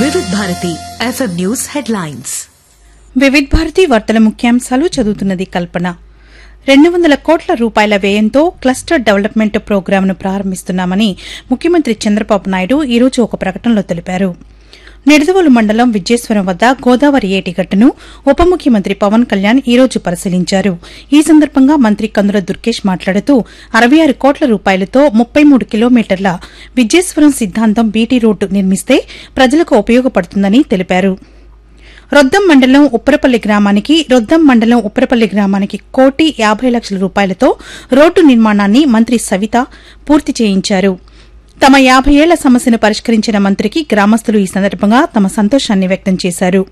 వివిధ Bharati FM news headlines Vividh Bharati వార్తల ముఖ్యాంశాలు చదువుతున్నది కల్పన రెండు వందల కోట్ల రూపాయల వ్యయంతో క్లస్టర్ డెవలప్మెంట్ ప్రోగ్రాంను ప్రారంభిస్తున్నామని ముఖ్యమంత్రి చంద్రబాబు నాయుడు ఈరోజు ఒక ప్రకటనలో తెలిపారు నిడదవోలు మండలం విజయేశ్వరం వద్ద గోదావరి ఏటిగట్టును ఉప ముఖ్యమంత్రి పవన్ కళ్యాణ్ ఈ రోజు పరిశీలించారు ఈ సందర్భంగా మంత్రి కందుల దుర్గేష్ మాట్లాడుతూ అరవై ఆరు కోట్ల రూపాయలతో ముప్పై మూడు కిలోమీటర్ల విజయేశ్వరం సిద్దాంతం బీటీ రోడ్డు నిర్మిస్తే ప్రజలకు ఉపయోగపడుతుందని తెలిపారు రొద్దం మండలం ఉప్పరపల్లి గ్రామానికి రొద్దం మండలం ఉప్పరపల్లి గ్రామానికి కోటి యాభై లక్షల రూపాయలతో రోడ్డు నిర్మాణాన్ని మంత్రి సవిత పూర్తి చేయించారు తమ యాభై ఏళ్ల సమస్యను పరిష్కరించిన మంత్రికి గ్రామస్తులు ఈ సందర్భంగా తమ సంతోషాన్ని వ్యక్తం చేశారు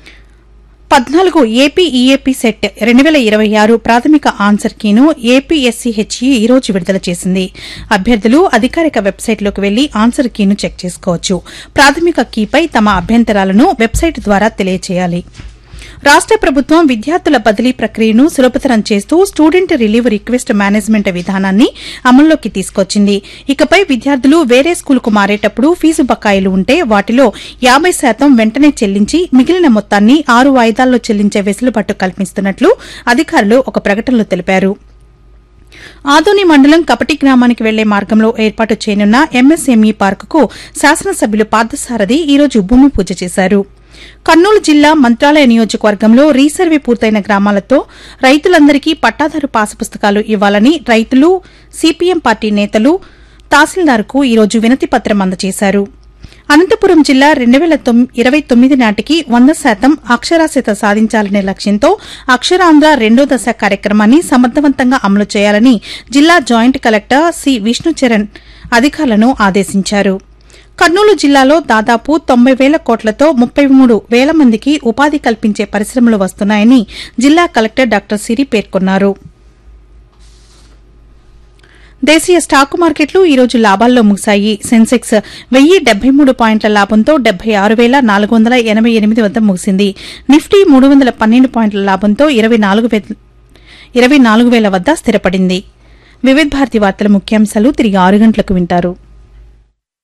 పద్నాలుగు ఏపీ ఈఏపీ సెట్ రెండు వేల ఇరవై ఆరు ప్రాథమిక ఆన్సర్ కీను ఏపీఎస్సీహెచ్ఈ ఈ రోజు విడుదల చేసింది అభ్యర్థులు అధికారిక వెబ్సైట్లోకి వెళ్లి ఆన్సర్ కీను చెక్ చేసుకోవచ్చు ప్రాథమిక కీపై తమ అభ్యంతరాలను వెబ్సైట్ ద్వారా తెలియచేయాలి రాష్ట ప్రభుత్వం విద్యార్థుల బదిలీ ప్రక్రియను సులభతరం చేస్తూ స్టూడెంట్ రిలీవ్ రిక్వెస్ట్ మేనేజ్మెంట్ విధానాన్ని అమల్లోకి తీసుకొచ్చింది ఇకపై విద్యార్థులు వేరే స్కూలుకు మారేటప్పుడు ఫీజు బకాయిలు ఉంటే వాటిలో యాబై శాతం వెంటనే చెల్లించి మిగిలిన మొత్తాన్ని ఆరు వాయిదాల్లో చెల్లించే వెసులుబాటు కల్పిస్తున్నట్లు అధికారులు ఒక ప్రకటనలో తెలిపారు ఆదోని మండలం కపటి గ్రామానికి వెళ్లే మార్గంలో ఏర్పాటు చేయనున్న ఎంఎస్ఎంఈ పార్కుకు శాసనసభ్యులు పార్థసారథి ఈరోజు భూమి పూజ చేశారు కర్నూలు జిల్లా మంత్రాలయ నియోజకవర్గంలో రీసర్వే పూర్తయిన గ్రామాలతో రైతులందరికీ పట్టాదారు పాసు పుస్తకాలు ఇవ్వాలని రైతులు సిపిఎం పార్టీ నేతలు తహసీల్దార్కు ఈరోజు వినతి పత్రం అందజేశారు అనంతపురం జిల్లా రెండు వేల ఇరవై తొమ్మిది నాటికి వంద శాతం అక్షరాస్యత సాధించాలనే లక్ష్యంతో అక్షరాంధ్ర రెండో దశ కార్యక్రమాన్ని సమర్థవంతంగా అమలు చేయాలని జిల్లా జాయింట్ కలెక్టర్ సి విష్ణుచరణ్ అధికారులను ఆదేశించారు కర్నూలు జిల్లాలో దాదాపు తొంభై వేల కోట్లతో ముప్పై మూడు వేల మందికి ఉపాధి కల్పించే పరిశ్రమలు వస్తున్నాయని జిల్లా కలెక్టర్ డాక్టర్ సిరి పేర్కొన్నారు దేశీయ స్టాకు మార్కెట్లు ఈ రోజు లాభాల్లో ముగిశాయి సెన్సెక్స్ వెయ్యి డెబ్బై మూడు పాయింట్ల లాభంతో డెబ్బై ఆరు వేల నాలుగు వందల ఎనబై ఎనిమిది వద్ద ముగిసింది నిఫ్టీ మూడు వందల పన్నెండు పాయింట్ల లాభంతో ఇరవై నాలుగు వే- ఇరవై నాలుగు వేల వద్ద స్థిరపడింది వివిధ భారతి వార్తల ముఖ్యాంశాలు తిరిగి ఆరు గంటలకు వింటారు